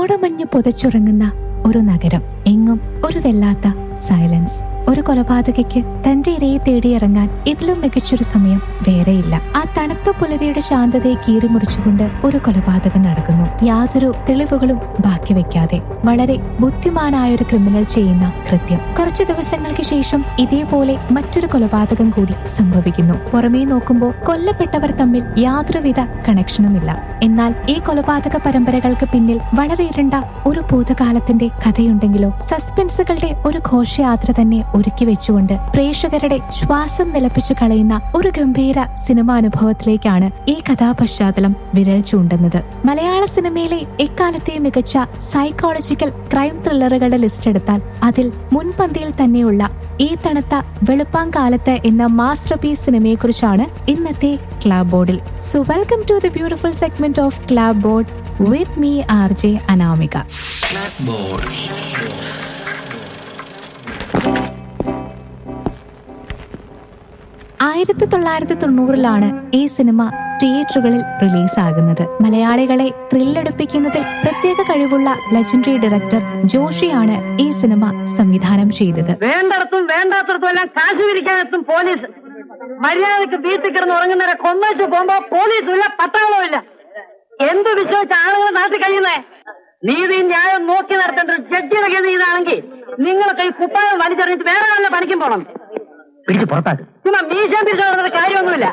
കോടമഞ്ഞ് പുതച്ചുറങ്ങുന്ന ഒരു നഗരം എങ്ങും ഒരു വല്ലാത്ത സൈലൻസ് ഒരു കൊലപാതകയ്ക്ക് തന്റെ ഇരയെ തേടിയിറങ്ങാൻ ഇതിലും മികച്ചൊരു സമയം വേറെയില്ല ആ തണുത്ത പുലരിയുടെ ശാന്തതയെ കീറിമുറിച്ചുകൊണ്ട് ഒരു കൊലപാതകം നടക്കുന്നു യാതൊരു തെളിവുകളും ബാക്കി വെക്കാതെ വളരെ ബുദ്ധിമാനായ ഒരു ക്രിമിനൽ ചെയ്യുന്ന കൃത്യം കുറച്ചു ദിവസങ്ങൾക്ക് ശേഷം ഇതേപോലെ മറ്റൊരു കൊലപാതകം കൂടി സംഭവിക്കുന്നു പുറമേ നോക്കുമ്പോൾ കൊല്ലപ്പെട്ടവർ തമ്മിൽ യാതൊരുവിധ കണക്ഷനുമില്ല എന്നാൽ ഈ കൊലപാതക പരമ്പരകൾക്ക് പിന്നിൽ വളരെ ഇരുണ്ട ഒരു ഭൂതകാലത്തിന്റെ കഥയുണ്ടെങ്കിലോ സസ്പെൻസുകളുടെ ഒരു ഘോഷയാത്ര തന്നെ ഒരുക്കി വെച്ചുകൊണ്ട് പ്രേക്ഷകരുടെ ശ്വാസം നിലപ്പിച്ചു കളയുന്ന ഒരു ഗംഭീര സിനിമാ അനുഭവത്തിലേക്കാണ് ഈ കഥാപശ്ചാത്തലം വിരൽ ചൂണ്ടുന്നത് മലയാള സിനിമയിലെ എക്കാലത്തെ മികച്ച സൈക്കോളജിക്കൽ ക്രൈം ത്രില്ലറുകളുടെ ലിസ്റ്റ് എടുത്താൽ അതിൽ മുൻപന്തിയിൽ തന്നെയുള്ള ഈ തണുത്ത വെളുപ്പാങ്കാലത്ത് എന്ന മാസ്റ്റർ പീസ് സിനിമയെക്കുറിച്ചാണ് ഇന്നത്തെ ക്ലാബ് ബോർഡിൽ so welcome to the beautiful segment of clap board with me R J Anamika ആയിരത്തി തൊള്ളായിരത്തി തൊണ്ണൂറിലാണ് ഈ സിനിമ തിയേറ്ററുകളിൽ റിലീസാകുന്നത് മലയാളികളെ ത്രില്ലടിപ്പിക്കുന്നതിൽ പ്രത്യേക കഴിവുള്ള ലെജൻഡറി ഡയറക്ടർ ജോഷിയാണ് ഈ സിനിമ സംവിധാനം ചെയ്തത് വേണ്ടടത്തും വേണ്ടാത്തടത്തും എല്ലാം കാശ് പിരിക്കാനെത്തും പോലീസ് മര്യാദക്ക് വീട്ടിൽ കിടന്ന് ഉറങ്ങുന്നവരെ കൊന്നേച്ച് പോകുമ്പോ പോലീസും ഇല്ല പട്ടാളവും ഇല്ല എന്ത് വിശ്വസിച്ച ആളുകൾ നാട്ടിൽ കഴിയുന്നേ നീതി ന്യായം നോക്കി നടത്തേണ്ട ഒരു ജഡ്ജിയുടെ ഗതി ഇതാണെങ്കിൽ നിങ്ങളൊക്കെ ഈ കുപ്പായം വലിച്ചെറിഞ്ഞിട്ട് വേറെ വല്ല പണിക്കും പോണം പിടിച്ച് പുറത്താക്ക് ചുമ്മാ മീശം പിരിച്ചു നടന്നിട്ട് കാര്യമൊന്നുമില്ല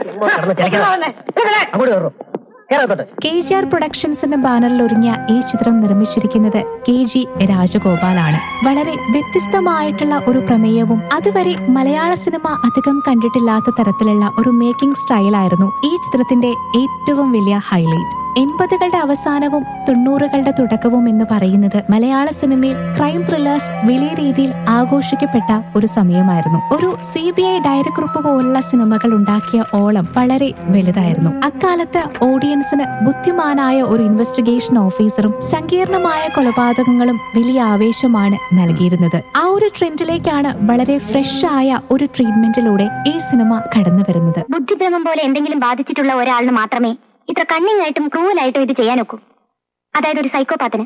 കിടന്ന് ഇവിടെ. അങ്ങോട്ട് കയറും കേരളത്തോട്ട് കെ ജി ആർ പ്രൊഡക്ഷൻസിന്റെ ബാനറിൽ ഒരുങ്ങിയ ഈ ചിത്രം നിർമ്മിച്ചിരിക്കുന്നത് കെ ജി രാജഗോപാലാണ് വളരെ വ്യത്യസ്തമായിട്ടുള്ള ഒരു പ്രമേയവും അതുവരെ മലയാള സിനിമ അധികം കണ്ടിട്ടില്ലാത്ത തരത്തിലുള്ള ഒരു മേക്കിംഗ് സ്റ്റൈലായിരുന്നു ഈ ചിത്രത്തിന്റെ ഏറ്റവും വലിയ ഹൈലൈറ്റ് എൺപതുകളുടെ അവസാനവും തൊണ്ണൂറുകളുടെ തുടക്കവും എന്ന് പറയുന്നത് മലയാള സിനിമയിൽ ക്രൈം ത്രില്ലേഴ്സ് വലിയ രീതിയിൽ ആഘോഷിക്കപ്പെട്ട ഒരു സമയമായിരുന്നു ഒരു സി ബി ഐ ഡയറിക്കുറിപ്പ് പോലുള്ള സിനിമകൾ ഉണ്ടാക്കിയ ഓളം വളരെ വലുതായിരുന്നു അക്കാലത്ത് ഓഡിയൻസിന് ബുദ്ധിമാനായ ഒരു ഇൻവെസ്റ്റിഗേഷൻ ഓഫീസറും സങ്കീർണമായ കൊലപാതകങ്ങളും വലിയ ആവേശമാണ് നൽകിയിരുന്നത് ആ ഒരു ട്രെൻഡിലേക്കാണ് വളരെ ഫ്രഷ് ആയ ഒരു ട്രീറ്റ്മെന്റിലൂടെ ഈ സിനിമ കടന്നു വരുന്നത് ബുദ്ധിഭ്രമം പോലെ എന്തെങ്കിലും ബാധിച്ചിട്ടുള്ള ഒരാളിന് മാത്രമേ ഇത്ര കണ്ണിങ് ആയിട്ടും ക്രൂവലായിട്ടും ഇത് ചെയ്യാനൊക്കൂ അതായത് ഒരു സൈക്കോപാത്തിന്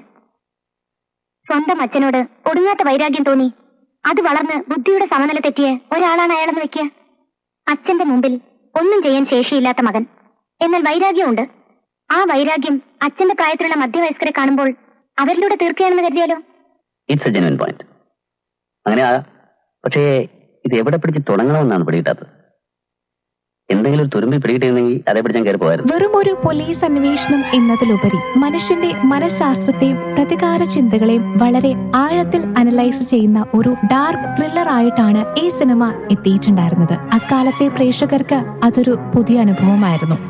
സ്വന്തം അച്ഛനോട് ഒടുങ്ങാത്ത വൈരാഗ്യം തോന്നി അത് വളർന്ന് ബുദ്ധിയുടെ സമനില തെറ്റിയ ഒരാളാണ് അയാളെന്ന് വെക്കുക അച്ഛന്റെ മുമ്പിൽ ഒന്നും ചെയ്യാൻ ശേഷിയില്ലാത്ത മകൻ എന്നാൽ വൈരാഗ്യമുണ്ട് ആ വൈരാഗ്യം അച്ഛന്റെ പ്രായത്തിലുള്ള മധ്യവയസ്കരെ കാണുമ്പോൾ അവരിലൂടെ തീർക്കുകയാണെന്ന് കരുതിയാലോ ഇറ്റ്സ് എ ജെനുവൻ പോയിന്റ് അങ്ങനെ ആകാം പക്ഷേ ഇത് എവിടെ പിടിച്ച് തുടങ്ങണമെന്നാണ് പിടികിട്ടാത്തത് എന്തെങ്കിലും ഒരു തുരുമ്പി പിടികിട്ടിരുന്നെങ്കിൽ അതേ പിടിച്ചാൽ കയറി പോയായിരുന്നു വെറും ഒരു പോലീസ് അന്വേഷണം എന്നതിലുപരി മനുഷ്യന്റെ മനഃശാസ്ത്രത്തെയും പ്രതികാര ചിന്തകളെയും വളരെ ആഴത്തിൽ അനലൈസ് ചെയ്യുന്ന ഒരു ഡാർക്ക് ത്രില്ലർ ആയിട്ടാണ് ഈ സിനിമ എത്തിയിട്ടുണ്ടായിരുന്നത് അക്കാലത്തെ പ്രേക്ഷകർക്ക് അതൊരു പുതിയ അനുഭവമായിരുന്നു